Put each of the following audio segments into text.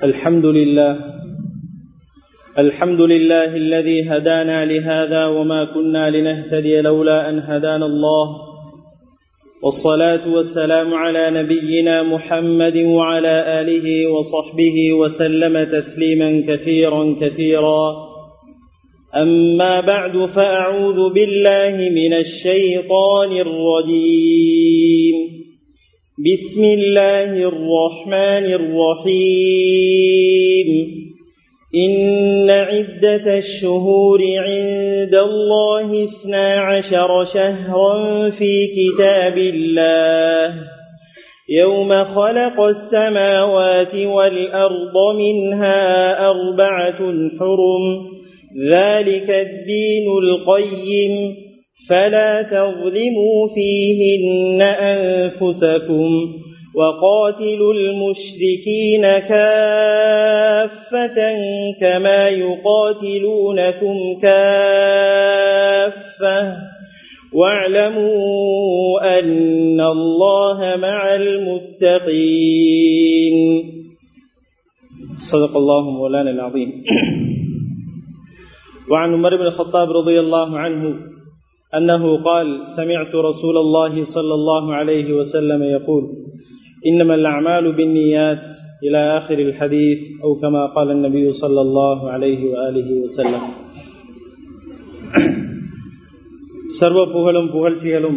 الحمد لله الحمد لله الذي هدانا لهذا وما كنا لنهتدي لولا أن هدانا الله والصلاة والسلام على نبينا محمد وعلى آله وصحبه وسلم تسليما كثيرا كثيرا أما بعد فأعوذ بالله من الشيطان الرجيم بسم الله الرحمن الرحيم إن عدة الشهور عند الله اثنا عشر شهرا في كتاب الله يوم خلق السماوات والأرض منها أربعة حرم ذلك الدين القيم فلا تظلموا فيهن أنفسكم وقاتلوا المشركين كافة كما يقاتلونكم كافة واعلموا أن الله مع المتقين صدق الله مولانا العظيم وعن عمر بن الخطاب رضي الله عنه أنه قال سمعت رسول الله صلى الله عليه وسلم يقول إنما الأعمال بالنيات إلى آخر الحديث أو كما قال النبي صلى الله عليه وآله وسلم சர்வ புகழும் புகழ்ச்சிகளும்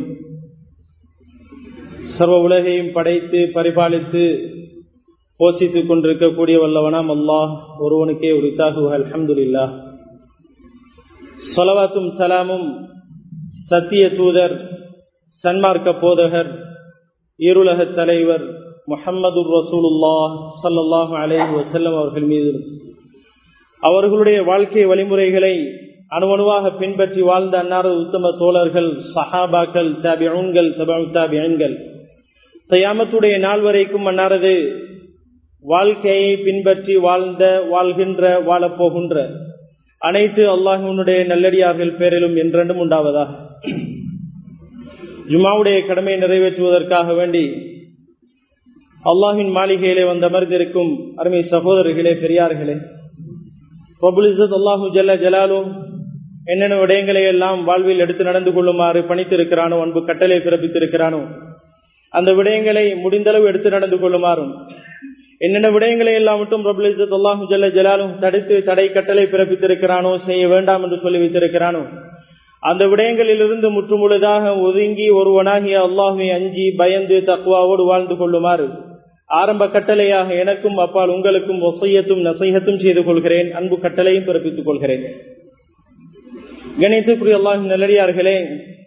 சர்வ உலகையும் படைத்து பரிபாலித்து போஷித்துக் கொண்டிருக்கக்கூடிய வல்லவனாம் அல்லாஹ் ஒருவனுக்கே உரித்தாகுக அல்ஹம்துலில்லா சொலவாத்தும் சலாமும் சத்திய தூதர் சன்மார்க்க போதகர் ஈருலக தலைவர் முஹம்மது ரசூலுல்லா சல்லாஹு அலேஹி வசல்லம் அவர்கள் மீது அவர்களுடைய வாழ்க்கை வழிமுறைகளை அணுவணுவாக பின்பற்றி வாழ்ந்த அன்னாரது உத்தம தோழர்கள் சஹாபாக்கள் தாபியன்கள் தாபியன்கள் தயாமத்துடைய நாள் வரைக்கும் அன்னாரது வாழ்க்கையை பின்பற்றி வாழ்ந்த வாழ்கின்ற வாழப்போகின்ற அனைத்து அல்லாஹனுடைய நல்லடியார்கள் பேரிலும் என்றென்றும் உண்டாவதாக ஜுமாவுடைய கடமையை நிறைவேற்றுவதற்காக வேண்டி அல்லாஹின் மாளிகையிலே வந்து அமர்ந்திருக்கும் அருமை சகோதரர்களே பெரியார்களே பபுலிசத் அல்லாஹூ ஜல்ல ஜலாலும் என்னென்ன விடயங்களை எல்லாம் வாழ்வில் எடுத்து நடந்து கொள்ளுமாறு பணித்திருக்கிறானோ அன்பு கட்டளை பிறப்பித்திருக்கிறானோ அந்த விடயங்களை முடிந்தளவு எடுத்து நடந்து கொள்ளுமாறும் என்னென்ன விடயங்களை எல்லாம் மட்டும் பிரபுலிசத் அல்லாஹு ஜல்ல ஜலாலும் தடுத்து தடை கட்டளை பிறப்பித்திருக்கிறானோ செய்ய வேண்டாம் என்று சொல்லி வைத்திருக்கிறானோ அந்த விடயங்களிலிருந்து முற்றுமுழுதாக ஒதுங்கி ஒருவனாகிய அல்லாஹுவை அஞ்சி பயந்து தக்குவாவோடு வாழ்ந்து கொள்ளுமாறு ஆரம்ப கட்டளையாக எனக்கும் அப்பால் உங்களுக்கும் ஒசையத்தும் நசையத்தும் செய்து கொள்கிறேன் அன்பு கட்டளையும் பிறப்பித்துக் கொள்கிறேன் கணித்துக்குரிய அல்லாஹின் நல்லடியார்களே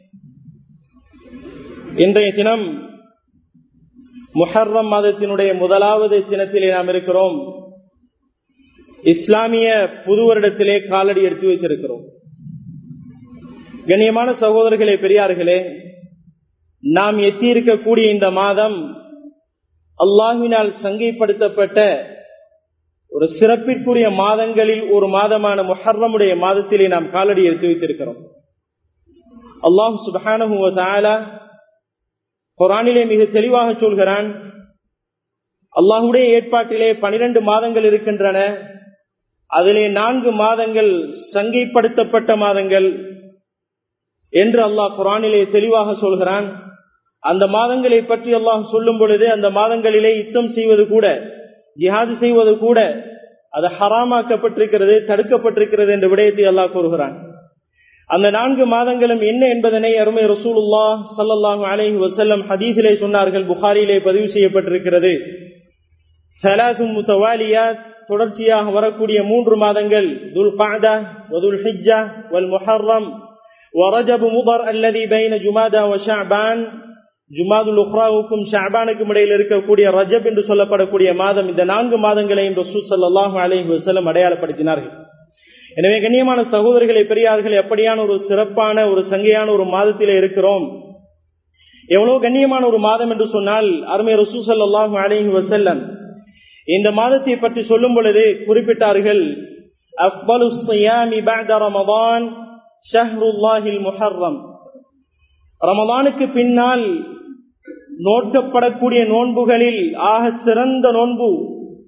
இன்றைய தினம் முஹர்ரம் மாதத்தினுடைய முதலாவது தினத்திலே நாம் இருக்கிறோம் இஸ்லாமிய புது வருடத்திலே காலடி எடுத்து வைத்திருக்கிறோம் கண்ணியமான சகோதரர்களே பெரியார்களே நாம் எத்தியிருக்கக்கூடிய இந்த மாதம் அல்லாஹினால் சங்கைப்படுத்தப்பட்ட ஒரு சிறப்பிற்குரிய மாதங்களில் ஒரு மாதமான முஹர்ரமுடைய மாதத்திலே நாம் காலடி எடுத்து வைத்திருக்கிறோம் அல்லாஹு சுபானு குரானிலே மிக தெளிவாக சொல்கிறான் அல்லாஹுடைய ஏற்பாட்டிலே பனிரெண்டு மாதங்கள் இருக்கின்றன அதிலே நான்கு மாதங்கள் சங்கைப்படுத்தப்பட்ட மாதங்கள் என்று அல்லாஹ் குரானிலே தெளிவாக சொல்கிறான் அந்த மாதங்களை பற்றி அல்லாஹ் சொல்லும் பொழுது அந்த மாதங்களிலே யுத்தம் செய்வது கூட ஜிஹாது செய்வது கூட அது ஹராமாக்கப்பட்டிருக்கிறது தடுக்கப்பட்டிருக்கிறது என்ற விடயத்தை அல்லாஹ் கூறுகிறான் அந்த நான்கு மாதங்களும் என்ன என்பதனை அருமை ரசூலுல்லா சல்லாஹூ அலஹி வசல்லம் ஹதீஸிலே சொன்னார்கள் புகாரிலே பதிவு செய்யப்பட்டிருக்கிறது சலாசும் முத்தவாலியா தொடர்ச்சியாக வரக்கூடிய மூன்று மாதங்கள் துல் காதா வதுல் ஹிஜ்ஜா வல் முஹர்ரம் ورجب مضر الذي بين جمادى وشعبان ஜுமாதுல் உக்ராவுக்கும் ஷாபானுக்கும் இடையில் இருக்கக்கூடிய ரஜப் என்று சொல்லப்படக்கூடிய மாதம் இந்த நான்கு மாதங்களையும் ரசூல் சல்லாஹு அலஹி வசலம் அடையாளப்படுத்தினார்கள் எனவே கண்ணியமான சகோதரர்களை பெரியார்கள் எப்படியான ஒரு சிறப்பான ஒரு சங்கையான ஒரு மாதத்திலே இருக்கிறோம் எவ்வளவு கண்ணியமான ஒரு மாதம் என்று சொன்னால் அருமை ரசூ சல்லாஹு அலஹி வசல்லம் இந்த மாதத்தை பற்றி சொல்லும் பொழுது குறிப்பிட்டார்கள் அக்பலு ரமதான் ஷஹ்ருல்லாஹில் முஹர்ரம் ரமதானுக்கு பின்னால் நோக்கப்படக்கூடிய நோன்புகளில் ஆக சிறந்த நோன்பு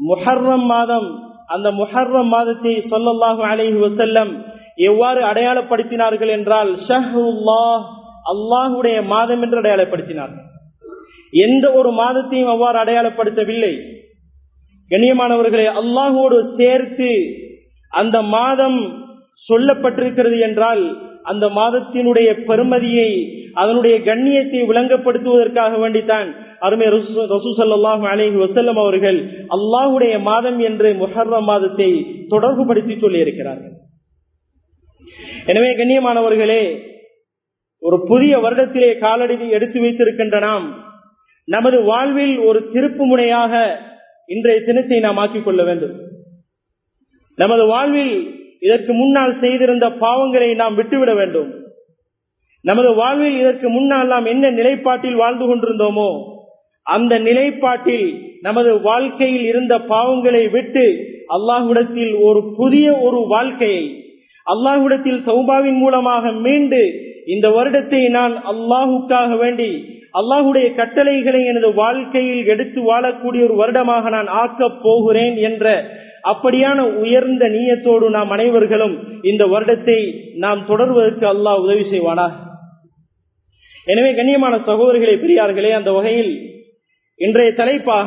முஹர்ரம் மாதம் அந்த முஹர்ரம் மாதத்தை சொல்லல்லாஹு அலைஹி வசல்லம் எவ்வாறு அடையாளப்படுத்தினார்கள் என்றால் ஷஹ்ருல்லாஹ் அல்லாஹுடைய மாதம் என்று அடையாளப்படுத்தினார்கள் எந்த ஒரு மாதத்தையும் அவ்வாறு அடையாளப்படுத்தவில்லை கண்ணியமானவர்களை அல்லாஹோடு சேர்த்து அந்த மாதம் சொல்லப்பட்டிருக்கிறது என்றால் அந்த மாதத்தினுடைய பெருமதியை அதனுடைய கண்ணியத்தை விளங்கப்படுத்துவதற்காக வேண்டித்தான் அருமை ரசூசல்லாஹு அலைஹி வசல்லம் அவர்கள் அல்லாஹுடைய மாதம் என்று முஹர்ரம் மாதத்தை தொடர்புபடுத்தி சொல்லியிருக்கிறார்கள் எனவே கண்ணியமானவர்களே ஒரு புதிய வருடத்திலே காலடி எடுத்து வைத்திருக்கின்ற நாம் நமது வாழ்வில் ஒரு திருப்பு முனையாக இன்றைய தினத்தை நாம் ஆக்கிக் கொள்ள வேண்டும் நமது வாழ்வில் இதற்கு முன்னால் செய்திருந்த பாவங்களை நாம் விட்டுவிட வேண்டும் நமது வாழ்வில் இதற்கு முன்னால் நாம் என்ன நிலைப்பாட்டில் வாழ்ந்து கொண்டிருந்தோமோ அந்த நிலைப்பாட்டில் நமது வாழ்க்கையில் இருந்த பாவங்களை விட்டு அல்லாஹுடத்தில் ஒரு புதிய ஒரு வாழ்க்கையை அல்லாஹுடத்தில் சௌபாவின் மூலமாக மீண்டு இந்த வருடத்தை நான் அல்லாஹுக்காக வேண்டி அல்லாஹுடைய கட்டளைகளை எனது வாழ்க்கையில் எடுத்து வாழக்கூடிய ஒரு வருடமாக நான் ஆக்கப் போகிறேன் என்ற அப்படியான உயர்ந்த நீயத்தோடு நாம் அனைவர்களும் இந்த வருடத்தை நாம் தொடர்வதற்கு அல்லாஹ் உதவி செய்வானா எனவே கண்ணியமான சகோதரிகளை பெரியார்களே அந்த வகையில் இன்றைய தலைப்பாக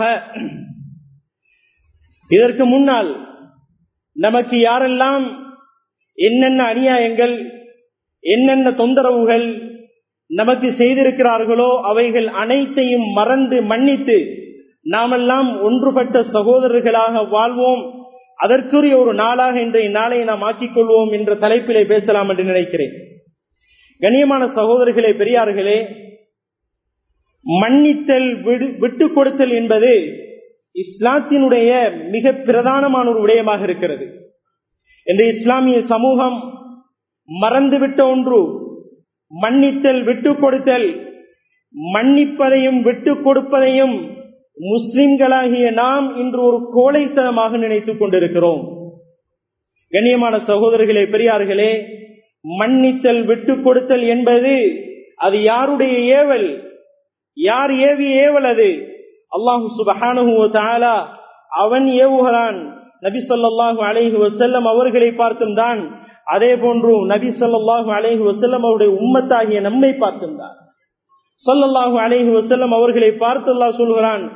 இதற்கு முன்னால் நமக்கு யாரெல்லாம் என்னென்ன அநியாயங்கள் என்னென்ன தொந்தரவுகள் நமக்கு செய்திருக்கிறார்களோ அவைகள் அனைத்தையும் மறந்து மன்னித்து நாமெல்லாம் ஒன்றுபட்ட சகோதரர்களாக வாழ்வோம் அதற்குரிய ஒரு நாளாக இன்றைய நாளை நாம் ஆக்கிக் கொள்வோம் என்ற தலைப்பிலே பேசலாம் என்று நினைக்கிறேன் கண்ணியமான சகோதரர்களே பெரியார்களே மன்னித்தல் விட்டு கொடுத்தல் என்பது இஸ்லாத்தினுடைய மிக பிரதானமான ஒரு விடயமாக இருக்கிறது என்று இஸ்லாமிய சமூகம் மறந்துவிட்ட ஒன்று மன்னித்தல் விட்டு கொடுத்தல் மன்னிப்பதையும் விட்டு கொடுப்பதையும் முஸ்லிம்களாகிய நாம் இன்று ஒரு கோழைத்தனமாக நினைத்துக் கொண்டிருக்கிறோம் கண்ணியமான சகோதரர்களே பெரியார்களே மன்னித்தல் விட்டு கொடுத்தல் என்பது அது யாருடைய ஏவல் யார் ஏவிய ஏவல் அது அல்லாஹு சுபஹானு அவன் ஏவுகிறான் நபி சொல்லாஹு அலைஹு வசல்லம் அவர்களை பார்த்தும் தான் அதே போன்று நபி சொல்லாஹு அலைஹு வசல்லம் அவருடைய உம்மத்தாகிய நம்மை பார்த்தும் தான் சொல்லல்லாஹு அலைஹு வசல்லம் அவர்களை பார்த்து அல்லாஹ் சொல்கிறான்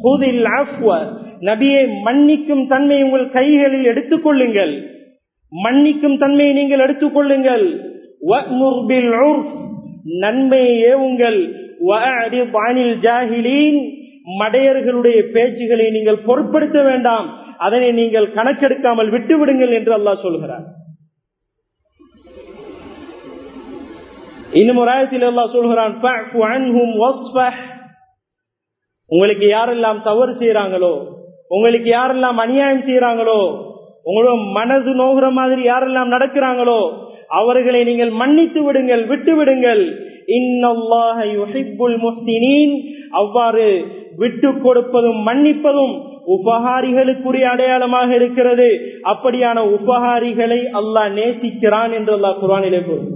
நபியை மன்னிக்கும் தன்மை உங்கள் கைகளில் எடுத்துக் கொள்ளுங்கள் மன்னிக்கும் தன்மையை நீங்கள் எடுத்துக் கொள்ளுங்கள் நன்மையை ஏவுங்கள் மடையர்களுடைய பேச்சுகளை நீங்கள் பொருட்படுத்த வேண்டாம் அதனை நீங்கள் கணக்கெடுக்காமல் விட்டுவிடுங்கள் என்று அல்லாஹ் சொல்கிறார் இன்னும் ஒரு ஆயத்தில் அல்லாஹ் சொல்கிறான் உங்களுக்கு யாரெல்லாம் தவறு செய்யறாங்களோ உங்களுக்கு யாரெல்லாம் அநியாயம் செய்யறாங்களோ உங்களோட மனது நோகிற மாதிரி யாரெல்லாம் நடக்கிறாங்களோ அவர்களை நீங்கள் மன்னித்து விடுங்கள் விட்டு விடுங்கள் அவ்வாறு விட்டு கொடுப்பதும் மன்னிப்பதும் உபகாரிகளுக்குரிய அடையாளமாக இருக்கிறது அப்படியான உபகாரிகளை அல்லாஹ் நேசிக்கிறான் என்று அல்லாஹ் குரானிலே கூறுகிறார்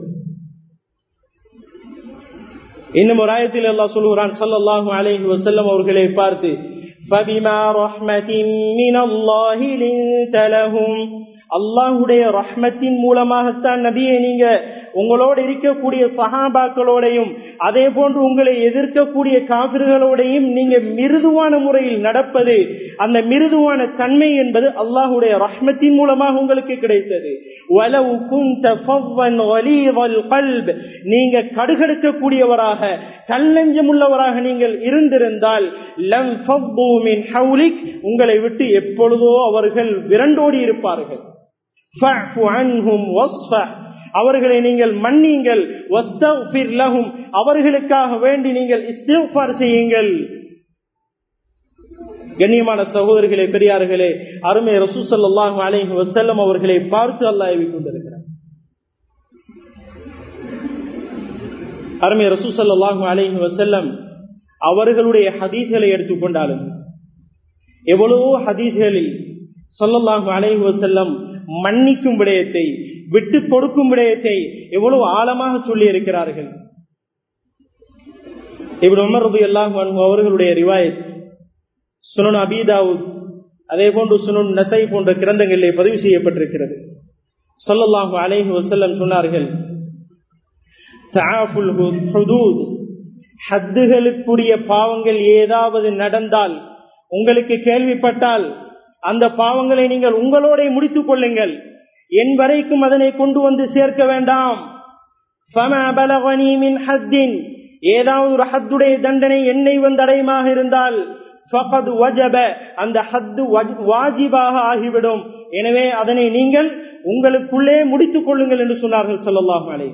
இன்னும் ஒரு ஆயத்தில் அல்லாஹ் சொல்கிறான் சல்லல்லாஹு அலைஹி வஸல்லம் அவர்களை பார்த்து فبما رحمة من الله لنت لهم அல்லாஹுடைய ரஹ்மத்தின் மூலமாகத்தான் நபியை நீங்க உங்களோடு இருக்கக்கூடிய சகாபாக்களோடையும் அதே போன்று உங்களை எதிர்க்கக்கூடிய காவிர்களோடையும் நீங்க மிருதுவான முறையில் நடப்பது அந்த மிருதுவான தன்மை என்பது அல்லாஹுடைய ரஹ்மத்தின் மூலமாக உங்களுக்கு கிடைத்தது நீங்க கடுகடுக்கக்கூடியவராக கல்லஞ்சம் உள்ளவராக நீங்கள் இருந்திருந்தால் உங்களை விட்டு எப்பொழுதோ அவர்கள் விரண்டோடி இருப்பார்கள் அவர்களை நீங்கள் மன்னியுங்கள் அவர்களுக்காக வேண்டி நீங்கள் இஸ்திஃபார் செய்யுங்கள் கண்ணியமான சகோதரிகளே பெரியார்களே அருமை ரசூசல்லாஹு அலைஹி வசல்லம் அவர்களை பார்த்து அல்லாஹ் கொண்டிருக்கிறார் அருமை ரசூசல்லாஹு அலைஹி வசல்லம் அவர்களுடைய ஹதீஸ்களை எடுத்துக்கொண்டாலும் எவ்வளவோ ஹதீஸ்களில் சொல்லல்லாஹு அலைஹி வசல்லம் மன்னிக்கும் விடயத்தை விட்டு கொடுக்கும் விடயத்தை எவ்வளவு ஆழமாக சொல்லி இருக்கிறார்கள் இப்படி உமர் ரபி அல்லாஹ் அவர்களுடைய ரிவாயத் சுனன் அபிதாவுத் அதே போன்று சுனுன் நசை போன்ற கிரந்தங்களிலே பதிவு செய்யப்பட்டிருக்கிறது சொல்லல்லாஹு அலைஹி வசல்லம் சொன்னார்கள் ஹத்துகளுக்குரிய பாவங்கள் ஏதாவது நடந்தால் உங்களுக்கு கேள்விப்பட்டால் அந்த பாவங்களை நீங்கள் உங்களோட முடித்துக் கொள்ளுங்கள் என் வரைக்கும் அதனை கொண்டு வந்து சேர்க்க வேண்டாம் ஏதாவது ஒரு ஹத்துடைய தண்டனை என்னை வந்து அடையமாக இருந்தால் அந்த ஹத்து வாஜிபாக ஆகிவிடும் எனவே அதனை நீங்கள் உங்களுக்குள்ளே முடித்துக் கொள்ளுங்கள் என்று சொன்னார்கள் சொல்லலாம் அலை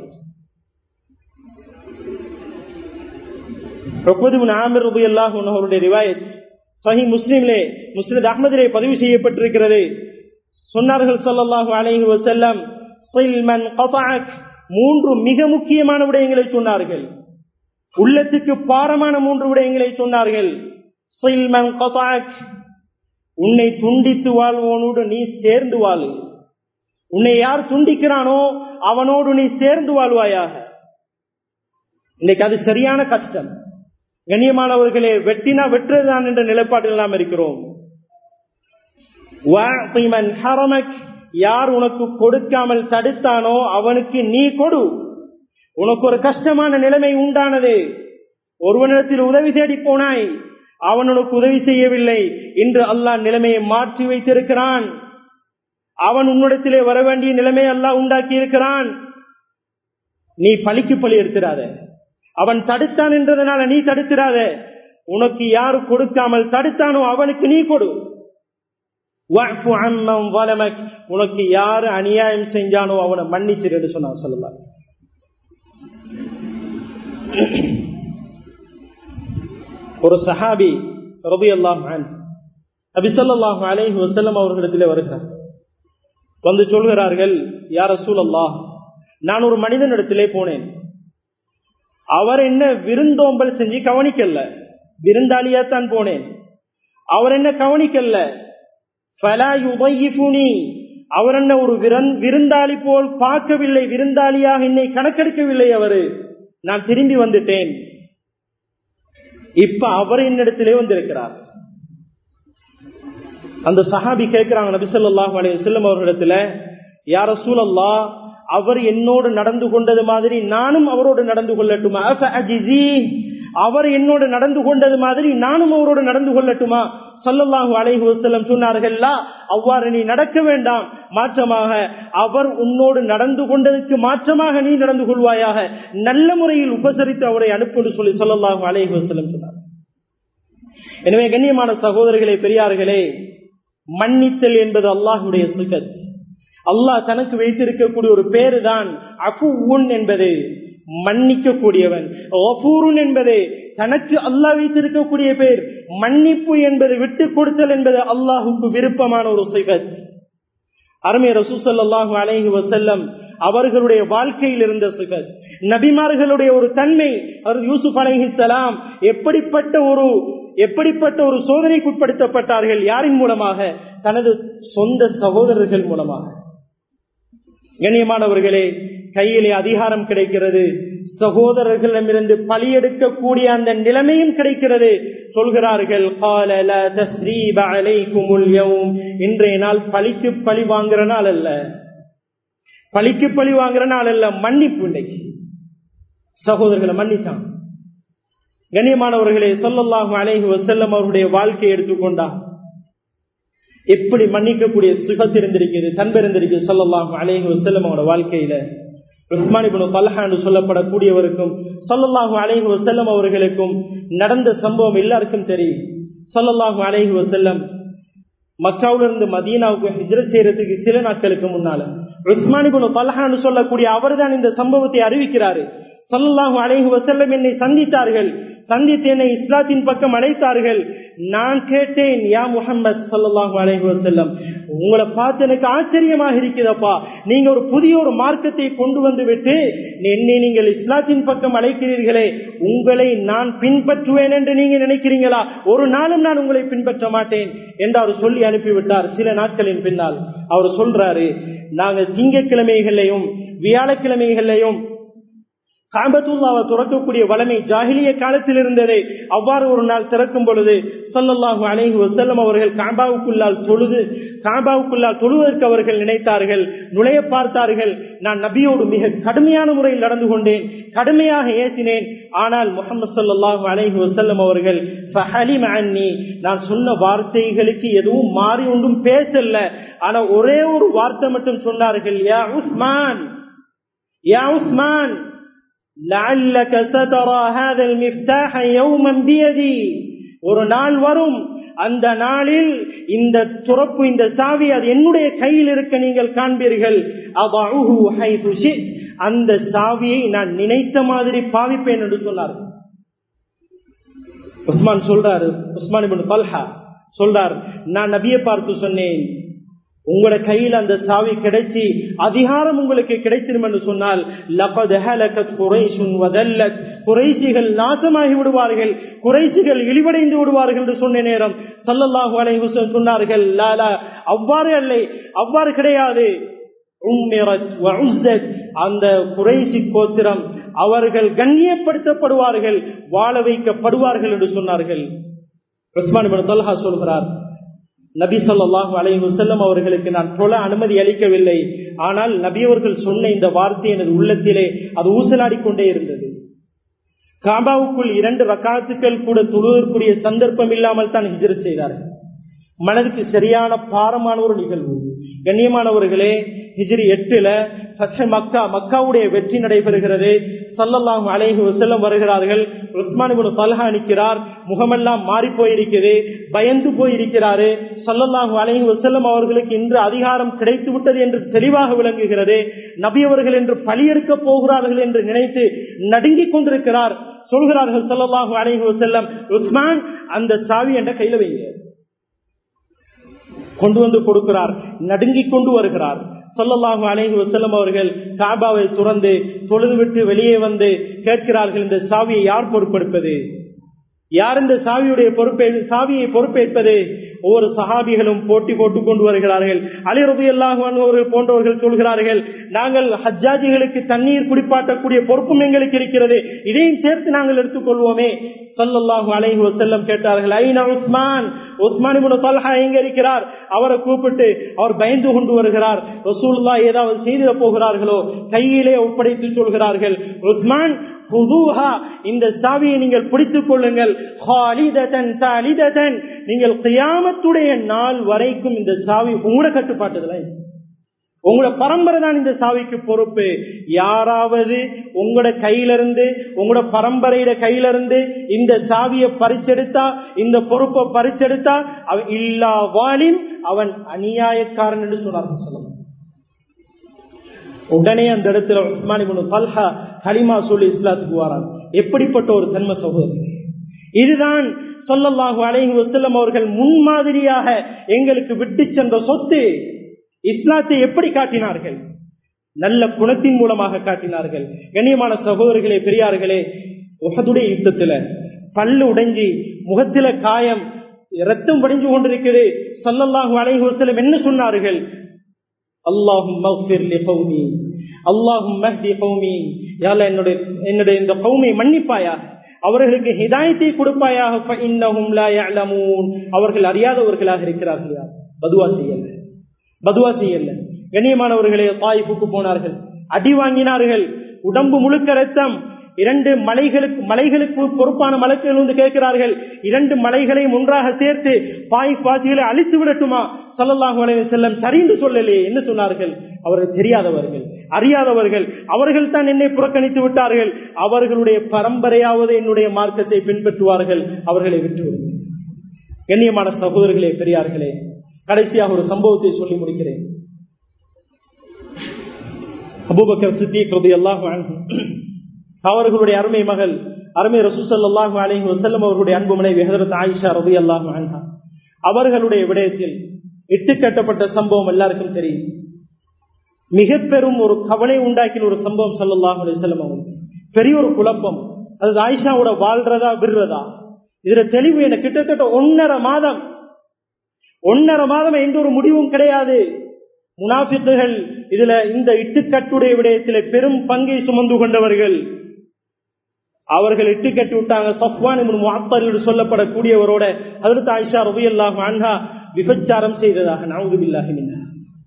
அவருடைய ரிவாயத் சஹி முஸ்லீம்லே முஸ்லித் அஹமதிலே பதிவு செய்யப்பட்டிருக்கிறது சொன்னார்கள் சொல்லல்லாஹு அலைஹி வசல்லம் மூன்று மிக முக்கியமான விடயங்களை சொன்னார்கள் உள்ளத்துக்கு பாரமான மூன்று விடயங்களை சொன்னார்கள் உன்னை துண்டித்து வாழ்வோனோடு நீ சேர்ந்து வாழு உன்னை யார் துண்டிக்கிறானோ அவனோடு நீ சேர்ந்து வாழ்வாயாக இன்னைக்கு அது சரியான கஷ்டம் கண்ணியமானவர்களே வெட்டினா வெற்றுதான் என்ற நிலைப்பாட்டில் நாம் இருக்கிறோம் யார் உனக்கு கொடுக்காமல் தடுத்தானோ அவனுக்கு நீ கொடு உனக்கு ஒரு கஷ்டமான நிலைமை உண்டானது ஒருவனிடத்தில் உதவி தேடி போனாய் அவன் உனக்கு உதவி செய்யவில்லை இன்று அல்லாஹ் நிலைமையை மாற்றி வைத்திருக்கிறான் அவன் உன்னிடத்திலே வர வேண்டிய நிலைமை அல்லாஹ் உண்டாக்கி இருக்கிறான் நீ பழிக்கு பழி எடுத்துறாத அவன் தடுத்தான் என்றதுனால நீ தடுத்துறாத உனக்கு யாரு கொடுக்காமல் தடுத்தானோ அவனுக்கு நீ கொடு உனக்கு யாரு அநியாயம் செஞ்சானோ அவனை மன்னிச்சிரு என்று சொன்னான் சொல்லலாம் ஒரு சஹாபி ரபி அல்லாம் அபிசல்லாஹ் அலேஹி வசல்லம் அவர்களிடத்திலே வருகிறார் வந்து சொல்கிறார்கள் யார சூழல்லா நான் ஒரு மனிதனிடத்திலே போனேன் அவர் என்ன விருந்தோம்பல் செஞ்சு கவனிக்கல விருந்தாளியாத்தான் போனேன் அவர் என்ன கவனிக்கல அவர் என்ன ஒரு விருந்தாளி போல் பார்க்கவில்லை விருந்தாளியாக என்னை கணக்கெடுக்கவில்லை அவரு நான் திரும்பி வந்துட்டேன் இப்ப அவர் என்னிடத்திலே வந்திருக்கிறார் அந்த சஹாபி கேட்கிறாங்க நபிசல்லாஹ் அலைய செல்லம் அவர்களிடத்துல யார சூழல்லா அவர் என்னோடு நடந்து கொண்டது மாதிரி நானும் அவரோடு நடந்து கொள்ளட்டுமா அவர் என்னோடு நடந்து கொண்டது மாதிரி நானும் அவரோடு நடந்து கொள்ளட்டுமா சொல்லல்லாஹு அலைஹி வசல்லம் சொன்னார்களா அவ்வாறு நீ நடக்க வேண்டாம் மாற்றமாக அவர் உன்னோடு நடந்து கொண்டதற்கு மாற்றமாக நீ நடந்து கொள்வாயாக நல்ல முறையில் உபசரித்து அவரை அனுப்பி சொல்லி சொல்லல்லாஹு அலைஹி வசல்லம் சொன்னார் எனவே கண்ணியமான சகோதரர்களே பெரியார்களே மன்னித்தல் என்பது அல்லாஹுடைய சுகத் அல்லாஹ் தனக்கு வைத்திருக்கக்கூடிய ஒரு பேரு தான் அகுன் என்பது மன்னிக்க கூடியவன் என்பது தனக்கு அல்லாஹ் வைத்திருக்கக்கூடிய பேர் மன்னிப்பு என்பது விட்டு கொடுத்தல் என்பது அல்லாஹுக்கு விருப்பமான ஒரு சிகத் அருமை ரசூசல்லாஹு அலைஹி வசல்லம் அவர்களுடைய வாழ்க்கையில் இருந்த சிகத் நபிமார்களுடைய ஒரு தன்மை அவர் யூசுப் அலைஹிசலாம் எப்படிப்பட்ட ஒரு எப்படிப்பட்ட ஒரு சோதனைக்கு உட்படுத்தப்பட்டார்கள் யாரின் மூலமாக தனது சொந்த சகோதரர்கள் மூலமாக கண்ணியமானவர்களே கையிலே அதிகாரம் கிடைக்கிறது சகோதரர்களிடமிருந்து பழியெடுக்கக்கூடிய அந்த நிலைமையும் கிடைக்கிறது சொல்கிறார்கள் இன்றைய நாள் பழிக்கு பழி வாங்குற நாள் அல்ல பழிக்கு பழி வாங்குற நாள் அல்ல மன்னிப்பு இன்னைக்கு சகோதரர்களை மன்னிச்சான் கண்ணியமானவர்களே சொல்லல்லாஹு அலைஹி வசல்லம் அவருடைய வாழ்க்கையை எடுத்துக்கொண்டா எப்படி மன்னிக்கக்கூடிய சுகத் இருந்திருக்கிறது தன்பு இருந்திருக்கிறது சொல்லலாம் அலேஹி வசல்லம் அவனோட வாழ்க்கையில உஸ்மானிபுன் பல்ஹா என்று சொல்லப்படக்கூடியவருக்கும் சொல்லல்லாஹு அலேஹி வசல்லம் அவர்களுக்கும் நடந்த சம்பவம் எல்லாருக்கும் தெரியும் சொல்லல்லாஹு அலேஹி வசல்லம் மக்காவிலிருந்து மதீனாவுக்கு ஹிஜ்ரத் செய்யறதுக்கு சில நாட்களுக்கு முன்னால உஸ்மானிபுன் பல்ஹான்னு சொல்லக்கூடிய அவர் தான் இந்த சம்பவத்தை அறிவிக்கிறாரு சொல்லல்லாஹு அலேஹி வசல்லம் என்னை சந்தித்தார்கள் சந்தித்து என்னை இஸ்லாத்தின் பக்கம் அழைத்தார்கள் நான் கேட்டேன் யா முகமது சல்லாஹு அலைஹி வசல்லம் உங்களை பார்த்து எனக்கு ஆச்சரியமாக இருக்கிறதப்பா நீங்க ஒரு புதிய ஒரு மார்க்கத்தை கொண்டு வந்து விட்டு என்னை நீங்கள் இஸ்லாத்தின் பக்கம் அழைக்கிறீர்களே உங்களை நான் பின்பற்றுவேன் என்று நீங்க நினைக்கிறீங்களா ஒரு நாளும் நான் உங்களை பின்பற்ற மாட்டேன் என்று அவர் சொல்லி அனுப்பிவிட்டார் சில நாட்களின் பின்னால் அவர் சொல்றாரு நாங்கள் திங்கக்கிழமைகளையும் வியாழக்கிழமைகளையும் காபத்துல்லாவை துறக்கக்கூடிய வளமை ஜாகிலிய காலத்தில் இருந்ததே அவ்வாறு ஒரு நாள் திறக்கும் பொழுது சொல்லல்லாஹு அலைஹி வசல்லம் அவர்கள் காபாவுக்குள்ளால் தொழுது காபாவுக்குள்ளால் தொழுவதற்கு அவர்கள் நினைத்தார்கள் நுழைய பார்த்தார்கள் நான் நபியோடு மிக கடுமையான முறையில் நடந்து கொண்டேன் கடுமையாக ஏசினேன் ஆனால் முகமது சொல்லாஹு அலைஹி வசல்லம் அவர்கள் நான் சொன்ன வார்த்தைகளுக்கு எதுவும் மாறி ஒன்றும் பேசல ஆனா ஒரே ஒரு வார்த்தை மட்டும் சொன்னார்கள் யா உஸ்மான் யா உஸ்மான் لعلك سترى هذا المفتاح يوما بيدي ஒரு நாள் வரும் அந்த நாளில் இந்த துறப்பு இந்த சாவி அது என்னுடைய கையில் இருக்க நீங்கள் காண்பீர்கள் அந்த சாவியை நான் நினைத்த மாதிரி பாவிப்பேன் என்று சொன்னார் உஸ்மான் சொல்றாரு உஸ்மான் பல்ஹா சொல்றார் நான் நபியை பார்த்து சொன்னேன் உங்களோட கையில் அந்த சாவி கிடைச்சி அதிகாரம் உங்களுக்கு கிடைச்சிடும் என்று சொன்னால் குறைசிகள் நாசமாகி விடுவார்கள் குறைசிகள் இழிவடைந்து விடுவார்கள் என்று சொன்ன நேரம் சல்லல்லாஹு அலைஹி சொன்னார்கள் லாலா அவ்வாறு அல்ல அவ்வாறு கிடையாது அந்த குறைசி கோத்திரம் அவர்கள் கண்ணியப்படுத்தப்படுவார்கள் வாழ வைக்கப்படுவார்கள் என்று சொன்னார்கள் சொல்கிறார் நபி சொல்லாஹு அலைஹி வசல்லம் அவர்களுக்கு நான் தொழ அனுமதி அளிக்கவில்லை ஆனால் நபி அவர்கள் சொன்ன இந்த வார்த்தை எனது உள்ளத்திலே அது ஊசலாடிக்கொண்டே இருந்தது காபாவுக்குள் இரண்டு ரக்காத்துக்கள் கூட தொழுவதற்குரிய சந்தர்ப்பம் இல்லாமல் தான் ஹிஜர் செய்தார்கள் மனதுக்கு சரியான பாரமான ஒரு நிகழ்வு கண்ணியமானவர்களே ஹிஜ்ரி எட்டுல மக்கா மக்காவுடைய வெற்றி நடைபெறுகிறது சல்லல்லாம் அலைஹி வசல்லம் வருகிறார்கள் உஸ்மான் பல்ஹா நிற்கிறார் முகமெல்லாம் மாறி போயிருக்கிறது பயந்து போயிருக்கிறாரு சல்லல்லாஹு அலைஹி வசல்லம் அவர்களுக்கு இன்று அதிகாரம் கிடைத்து விட்டது என்று தெளிவாக விளங்குகிறது நபி அவர்கள் என்று பழியெடுக்க போகிறார்கள் என்று நினைத்து நடுங்கிக் கொண்டிருக்கிறார் சொல்கிறார்கள் சல்லல்லாஹு அலைஹி வசல்லம் உஸ்மான் அந்த சாவி என்ற கையில வைங்க கொண்டு வந்து கொடுக்கிறார் நடுங்கிக் கொண்டு வருகிறார் சொல்லலாக அலைஹி வசல்லம் அவர்கள் காபாவை துறந்து தொழுது விட்டு வெளியே வந்து கேட்கிறார்கள் இந்த சாவியை யார் பொறுப்பெடுப்பது யார் இந்த சாவியுடைய பொறுப்பே சாவியை பொறுப்பேற்பது ஒவ்வொரு சஹாபிகளும் போட்டி போட்டுக் கொண்டு வருகிறார்கள் அலிரபி அல்லாஹர்கள் போன்றவர்கள் சொல்கிறார்கள் நாங்கள் ஹஜ்ஜாஜிகளுக்கு தண்ணீர் குடிப்பாட்டக்கூடிய பொறுப்பும் எங்களுக்கு இருக்கிறது இதையும் சேர்த்து நாங்கள் எடுத்துக்கொள்வோமே சொல்லல்லாஹு அலைஹி வசல்லம் கேட்டார்கள் ஐநா உஸ்மான் உஸ்மான் தல்ஹா எங்க இருக்கிறார் அவரை கூப்பிட்டு அவர் பயந்து கொண்டு வருகிறார் ரசூல்லா ஏதாவது செய்திட போகிறார்களோ கையிலே ஒப்படைத்து சொல்கிறார்கள் உஸ்மான் இந்த சாவியை நீங்கள் பிடித்துக் கொள்ளுங்கள் நீங்கள் கியாமத்துடைய நாள் வரைக்கும் இந்த சாவி உங்களோட கட்டுப்பாட்டுல உங்களோட பரம்பரை தான் இந்த சாவிக்கு பொறுப்பு யாராவது உங்களோட கையிலிருந்து உங்களோட பரம்பரையில கையிலிருந்து இந்த சாவியை பறிச்செடுத்தா இந்த பொறுப்பை பறிச்செடுத்தா அவன் இல்லா வாலின் அவன் அநியாயக்காரன் என்று சொன்னார்கள் சொல்லலாம் உடனே அந்த இடத்துல உஸ்மானி பல்ஹா ஹலிமா சொல்லி இஸ்லாத்துக்கு வாரான் எப்படிப்பட்ட ஒரு தன்ம சகோதரி இதுதான் சொல்லல்லாஹு அலைஹி வசல்லம் அவர்கள் முன்மாதிரியாக எங்களுக்கு விட்டு சென்ற சொத்து இஸ்லாத்தை எப்படி காட்டினார்கள் நல்ல குணத்தின் மூலமாக காட்டினார்கள் கண்ணியமான சகோதரர்களே பெரியார்களே உகதுடைய யுத்தத்துல பல்லு உடைஞ்சி முகத்தில காயம் ரத்தம் படிஞ்சு கொண்டிருக்கிறது சொல்லல்லாஹு அலைஹி வசல்லம் என்ன சொன்னார்கள் அல்லாஹும் அல்லாஹும் என்னுடைய என்னுடைய இந்த கௌமை மன்னிப்பாயா அவர்களுக்கு ஹிதாயத்தை கொடுப்பாயாக அவர்கள் அறியாதவர்களாக இருக்கிறார்கள் பதுவா செய்யல பதுவா செய்யல கண்ணியமானவர்களே தாய்ப்புக்கு போனார்கள் அடி வாங்கினார்கள் உடம்பு முழுக்க ரத்தம் இரண்டு மலைகளுக்கு மலைகளுக்கு பொறுப்பான மலைகள் வந்து கேட்கிறார்கள் இரண்டு மலைகளையும் ஒன்றாக சேர்த்து பாய் பாசிகளை அழித்து விடட்டுமா சொல்லலாக செல்லம் சரிந்து சொல்லலையே என்ன சொன்னார்கள் அவர்கள் தெரியாதவர்கள் அறியாதவர்கள் அவர்கள் தான் என்னை புறக்கணித்து விட்டார்கள் அவர்களுடைய பரம்பரையாவது என்னுடைய மார்க்கத்தை பின்பற்றுவார்கள் அவர்களை விட்டு கண்ணியமான சகோதரர்களே பெரியார்களே கடைசியாக ஒரு சம்பவத்தை சொல்லி முடிக்கிறேன் அபூபக்கர் சித்திக் ரதி அல்லாஹ் அவர்களுடைய அருமை மகள் அருமை ரசூசல்லாஹு அலஹி வசல்லம் அவர்களுடைய அன்பு மனைவி ஹசரத் ஆயிஷா ரவி அல்லாஹு அன்ஹா அவர்களுடைய விடயத்தில் இட்டு கட்டப்பட்ட சம்பவம் எல்லாருக்கும் தெரியும் மிக பெரும் ஒரு கவலை உண்டாக்கின ஒரு சம்பவம் சல்லாஹு அலிசல்லம் அவங்க பெரிய ஒரு குழப்பம் அது ஆயிஷாவோட வாழ்றதா விடுறதா இதுல தெளிவு என கிட்டத்தட்ட ஒன்னரை மாதம் ஒன்னரை மாதம் எந்த ஒரு முடிவும் கிடையாது முனாபித்துகள் இதுல இந்த இட்டுக்கட்டுடைய விடயத்தில பெரும் பங்கை சுமந்து கொண்டவர்கள் அவர்கள் இட்டு கட்டி விட்டாங்க சஃப்வான் முஅத்தல் என்று சொல்லப்படக்கூடியவரோட அதற்கு ஆயிஷா ரபியல்லாஹு அன்ஹா விபச்சாரம் செய்ததாக நவுதுபில்லாஹி மின்ஹா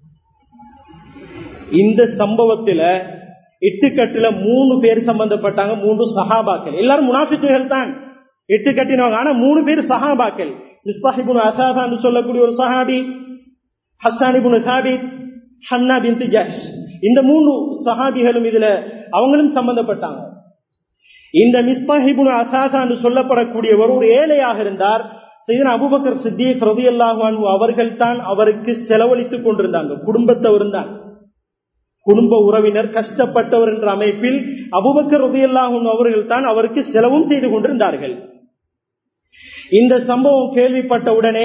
இந்த சம்பவத்துல இட்டுக்கட்டுல மூணு பேர் சம்பந்தப்பட்டாங்க மூன்று சஹாபாக்கள் எல்லாரும் முனாஃபிக்குகள் தான் இட்டு கட்டினவங்க ஆனா மூணு பேர் சஹாபாக்கள் மிஸ்பாஹிபுன் அசாதா என்று சொல்லக்கூடிய ஒரு சஹாபி ஹசானிபுன் சாபித் ஹன்னா பின் ஜஹ் இந்த மூணு சஹாபிகளும் இதுல அவங்களும் சம்பந்தப்பட்டாங்க இந்த மிஸ்பாஹிபுன் அசாதா என்று சொல்லப்படக்கூடியவர் ஒரு ஏழையாக இருந்தார் செய்தன அபுபக்கர் சித்திக் ரதியல்லாஹு அவர்கள் தான் அவருக்கு செலவழித்துக் கொண்டிருந்தாங்க குடும்பத்தவர் தான் குடும்ப உறவினர் கஷ்டப்பட்டவர் என்ற அமைப்பில் அபுபக்கர் ரதியல்லாஹு அவர்கள் தான் அவருக்கு செலவும் செய்து கொண்டிருந்தார்கள் இந்த சம்பவம் கேள்விப்பட்ட உடனே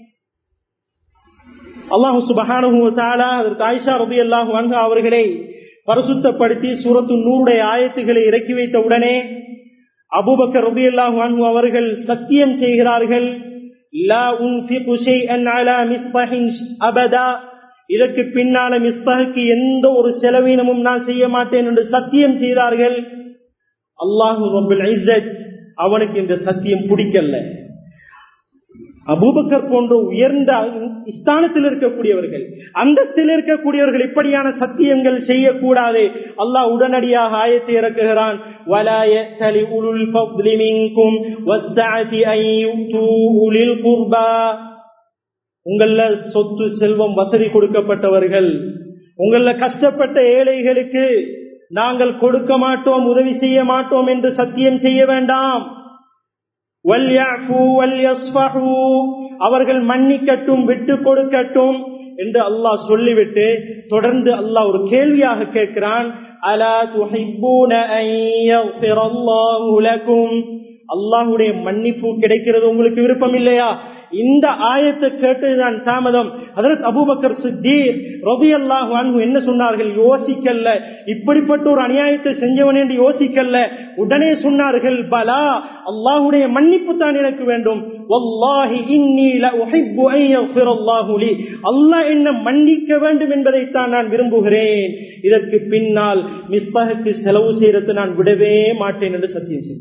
அல்லாஹு சுபஹானுத்தாலா அதற்கு ஆயிஷா ரபி அல்லாஹு அன்ஹா அவர்களை பரிசுத்தப்படுத்தி சூரத்து நூறுடைய ஆயத்துக்களை இறக்கி வைத்த உடனே அபுபக்கர் ரபி அல்லாஹு அன்ஹு அவர்கள் சத்தியம் செய்கிறார்கள் லா உன்ஃபிகு ஷைஅன் அலா மிஸ்பஹின் அபதா இதற்கு பின்னால மிஸ்பஹுக்கு எந்த ஒரு செலவீனமும் நான் செய்ய மாட்டேன் என்று சத்தியம் செய்தார்கள் அல்லாஹு ரபுல் இஸ்ஸத் அவனுக்கு இந்த சத்தியம் பிடிக்கல அபூபக்கர் போன்ற உயர்ந்த ஸ்தானத்தில் இருக்கக்கூடியவர்கள் அந்தஸ்தில் இருக்கக்கூடியவர்கள் இப்படியான சத்தியங்கள் செய்யக்கூடாது அல்லாஹ் உடனடியாக ஆயத்தை இறக்குகிறான் உங்கள சொத்து செல்வம் வசதி கொடுக்கப்பட்டவர்கள் உங்கள கஷ்டப்பட்ட ஏழைகளுக்கு நாங்கள் கொடுக்க மாட்டோம் உதவி செய்ய மாட்டோம் என்று சத்தியம் செய்ய வேண்டாம் அவர்கள் மன்னிக்கட்டும் விட்டு கொடுக்கட்டும் என்று அல்லாஹ் சொல்லிவிட்டு தொடர்ந்து அல்லாஹ் ஒரு கேள்வியாக கேட்கிறான் அலா அல்லாஹுடைய மன்னிப்பு கிடைக்கிறது உங்களுக்கு விருப்பம் இல்லையா இந்த ஆயத்தை கேட்டதுதான் தாமதம் அதற்கு அபூபக்கர் சித்தீர் ரபி அல்லாஹ் என்ன சொன்னார்கள் யோசிக்கல்ல இப்படிப்பட்ட ஒரு அநியாயத்தை செஞ்சவன் என்று யோசிக்கல்ல உடனே சொன்னார்கள் பலா அல்லாஹுடைய மன்னிப்பு தான் எனக்கு வேண்டும் அல்லாஹ் என்ன மன்னிக்க வேண்டும் என்பதைத்தான் நான் விரும்புகிறேன் இதற்கு பின்னால் மிஸ்பகுக்கு செலவு செய்யறது நான் விடவே மாட்டேன் என்று சத்தியம் செய்தேன்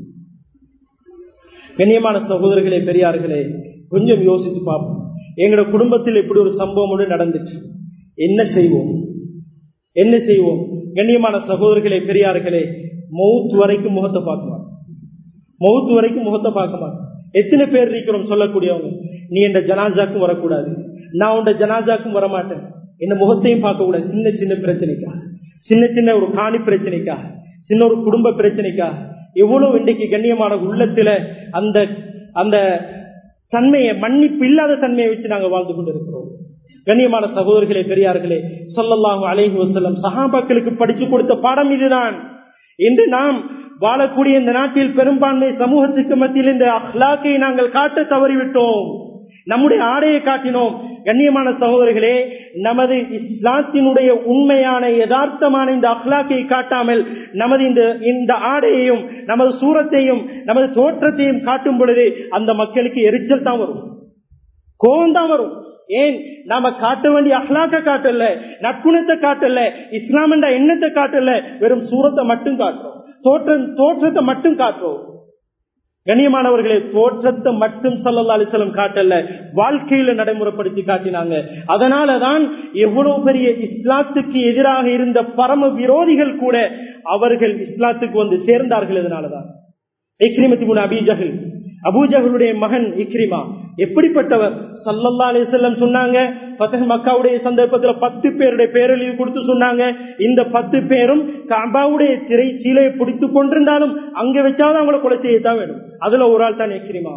கண்ணியமான சகோதரர்களே பெரியார்களே கொஞ்சம் யோசித்து பார்ப்போம் எங்களோட குடும்பத்தில் இப்படி ஒரு சம்பவம் ஒன்று நடந்துச்சு என்ன செய்வோம் என்ன செய்வோம் கண்ணியமான சகோதரர்களே பெரியார்களே மவுத் வரைக்கும் முகத்தை பார்க்குமா மவுத் வரைக்கும் முகத்தை பார்க்குமா எத்தனை பேர் இருக்கிறோம் சொல்லக்கூடியவங்க நீ என்ற ஜனாஜாக்கும் வரக்கூடாது நான் உண்ட ஜனாஜாக்கும் வரமாட்டேன் இந்த முகத்தையும் பார்க்க கூடாது சின்ன சின்ன பிரச்சனைக்கா சின்ன சின்ன ஒரு காணி பிரச்சனைக்கா சின்ன ஒரு குடும்ப பிரச்சனைக்கா எவ்வளவு இன்றைக்கு கண்ணியமான உள்ளத்துல அந்த அந்த தன்மையை மன்னிப்பு இல்லாத தன்மையை வச்சு நாங்க வாழ்ந்து கொண்டிருக்கிறோம் கண்ணியமான சகோதரர்களே பெரியார்களே சொல்லலாம் அலைஹி வசல்லம் சஹாபாக்களுக்கு படிச்சு கொடுத்த பாடம் இதுதான் இன்று நாம் வாழக்கூடிய இந்த நாட்டில் பெரும்பான்மை சமூகத்துக்கு மத்தியில் இந்த அஹ்லாக்கை நாங்கள் காட்ட தவறிவிட்டோம் நம்முடைய ஆடையை காட்டினோம் கண்ணியமான சகோதரர்களே நமது இஸ்லாத்தினுடைய உண்மையான யதார்த்தமான இந்த அஹ்லாக்கை காட்டாமல் நமது இந்த இந்த ஆடையையும் நமது சூரத்தையும் நமது தோற்றத்தையும் காட்டும் பொழுது அந்த மக்களுக்கு எரிச்சல் தான் வரும் கோபம் தான் வரும் ஏன் நாம காட்ட வேண்டிய அஹ்லாக்க காட்டல நற்குணத்தை காட்டல இஸ்லாம் என்ற எண்ணத்தை காட்டல வெறும் சூரத்தை மட்டும் காட்டுறோம் தோற்றம் தோற்றத்தை மட்டும் காட்டுறோம் கண்ணியமானவர்களே தோற்றத்தை மட்டும் சல்லா அலிசலம் காட்டல வாழ்க்கையில நடைமுறைப்படுத்தி காட்டினாங்க அதனாலதான் எவ்வளவு பெரிய இஸ்லாத்துக்கு எதிராக இருந்த பரம விரோதிகள் கூட அவர்கள் இஸ்லாத்துக்கு வந்து சேர்ந்தார்கள் இதனாலதான் இக்ரிமத்தி முன் அபிஜகல் அபூஜகளுடைய மகன் இக்ரிமா எப்படிப்பட்டவர் சல்லல்லா அலிசல்லம் சொன்னாங்க மக்காவுடைய சந்தர்ப்பத்தில் பத்து பேருடைய பேரழிவு கொடுத்து சொன்னாங்க இந்த பத்து பேரும் காபாவுடைய திரை சீலையை பிடித்துக் கொண்டிருந்தாலும் அங்க வச்சாலும் அவங்கள கொலை செய்யத்தான் வேணும் அதுல ஒரு ஆள் தான் இக்ரிமா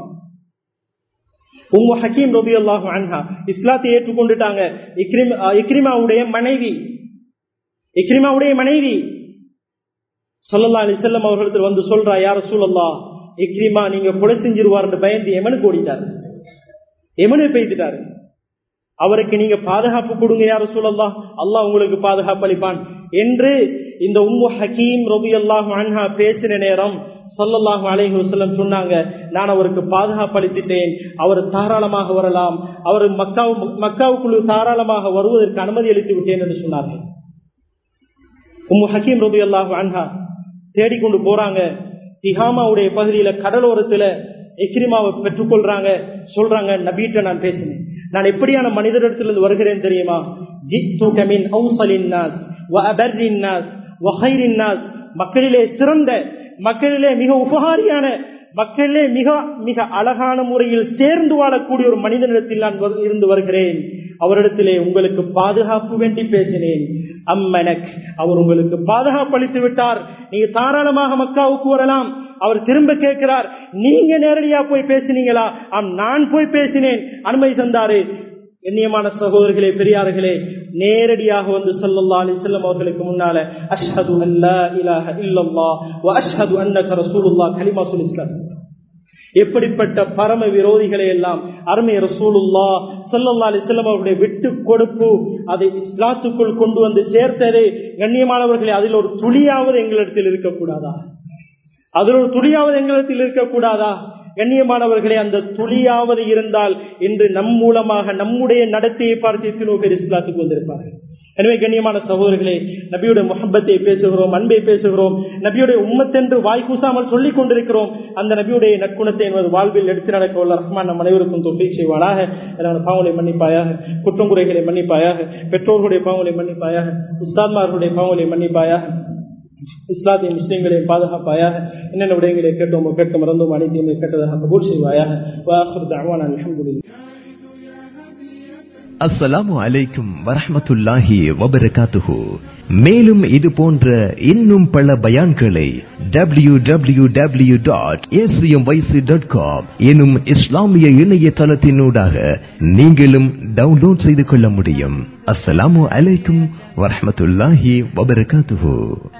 உம்மு ஹக்கீம் ரபி அல்லாஹு அன்ஹா இஸ்லாத்தை ஏற்றுக்கொண்டுட்டாங்க இக்ரிமாவுடைய மனைவி இக்ரிமாவுடைய மனைவி சொல்லல்லா அலிசல்லம் அவர்களிடத்தில் வந்து சொல்றா யார சூழல்லா இக்ரிமா நீங்க கொலை செஞ்சிருவார் பயந்து எமனுக்கு ஓடிட்டாரு எமனு பெய்துட்டாரு அவருக்கு நீங்க பாதுகாப்பு கொடுங்க யார சூழல்லா அல்லாஹ் உங்களுக்கு பாதுகாப்பு அளிப்பான் என்று இந்த உம்மு ஹக்கீம் ரபி அல்லாஹு அன்ஹா பேசின நேரம் சொல்லல்லாஹு அலைஹி வசல்லம் சொன்னாங்க நான் அவருக்கு பாதுகாப்பு அளித்துட்டேன் அவர் தாராளமாக வரலாம் அவர் மக்காவு மக்காவுக்குழு தாராளமாக வருவதற்கு அனுமதி அளித்து விட்டேன் என்று சொன்னார்கள் உம்மு ஹக்கீம் ரபி அல்லாஹு அன்ஹா தேடிக்கொண்டு போறாங்க திகாமாவுடைய பகுதியில கடலோரத்துல எக்ரிமாவை பெற்றுக்கொள்றாங்க சொல்றாங்க நபீட்ட நான் பேசினேன் நான் எப்படியான மனிதரிடத்திலிருந்து வருகிறேன் தெரியுமா ஜித்துக மின் அவுசலின் நாஸ் வ அபர்ரின் நாஸ் வ ஹைரின் நாஸ் மக்களிலே சிறந்த மக்களிலே மிக உபகாரியான மக்களிலே மிக மிக அழகான முறையில் சேர்ந்து வாழக்கூடிய ஒரு மனிதனிடத்தில் நான் வரு- இருந்து வருகிறேன் அவரிடத்திலே உங்களுக்கு பாதுகாப்பு வேண்டி பேசினேன் அம்மனக் அவர் உங்களுக்கு பாதுகாப்பு அளித்து விட்டார் நீங்க தாராளமாக மக்காவுக்கு வரலாம் அவர் திரும்ப கேட்கிறார் நீங்க நேரடியா போய் பேசினீங்களா ஆம் நான் போய் பேசினேன் அனுமதி தந்தாரு கண்ணியமான சகோதரர்களே பெரியார்களே நேரடியாக வந்து சொல்லல்லா அலிசல்லம் அவர்களுக்கு முன்னால அஷ்ஹது அல்லா இலாஹ இல்லல்லாஹ் வ அஷ்ஹது அன்னக ரசூலுல்லாஹ் கலிமா சொல்லிஸ்லாம் எப்படிப்பட்ட பரம விரோதிகளை எல்லாம் அருமை ரசூலுல்லா சல்லல்லா அலிஸ்லாம் அவருடைய விட்டு கொடுப்பு அதை இஸ்லாத்துக்குள் கொண்டு வந்து சேர்த்ததே கண்ணியமானவர்களே அதில் ஒரு துளியாவது எங்களிடத்தில் இருக்கக்கூடாதா அதில் ஒரு துளியாவது எங்களிடத்தில் இருக்கக்கூடாதா கண்ணியமானவர்களே அந்த துளியாவது இருந்தால் இன்று நம் மூலமாக நம்முடைய நடத்தையை பார்த்து எத்தனோ பேர் இஸ்லாத்துக்கு வந்திருப்பார்கள் எனவே கண்ணியமான சகோதரர்களே நபியுடைய முகப்பத்தை பேசுகிறோம் அன்பை பேசுகிறோம் நபியுடைய உம்மத்தென்று வாய் கூசாமல் சொல்லிக் கொண்டிருக்கிறோம் அந்த நபியுடைய நற்குணத்தை என்பது வாழ்வில் எடுத்து நடக்க உள்ள ரஹ்மான் நம் அனைவருக்கும் தொகை செய்வானாக என்னோட பாவங்களை மன்னிப்பாயாக குற்றம் குறைகளை மன்னிப்பாயாக பெற்றோர்களுடைய பாவங்களை மன்னிப்பாயாக உஸ்தாத்மார்களுடைய பாவங்களை மன்னிப்பாயாக இஸ்லாத்திய முஸ்லீம்களை பாதுகாப்பாயாக என்னென்ன விடயங்களை கேட்டோமோ கேட்க மறந்தோம் அனைத்தையும் கேட்டதாக கபூல் செய்வாயாக வாஹர் தஅவானா அல்ஹம்துலில்லாஹ் அஸ்ஸலாமு அலைக்கும் வரஹ்மத்துல்லாஹி வபரகாத்துஹு மேலும் இது போன்ற இன்னும் பல பயான்களை W W W dot dot com எனும் இஸ்லாமிய இணையதளத்தினூடாக நீங்களும் டவுன்லோட் செய்து கொள்ள முடியும் அஸ்ஸலாமு அலைக்கும் வரஹ்மத்துல்லாஹி வபரகாத்துஹு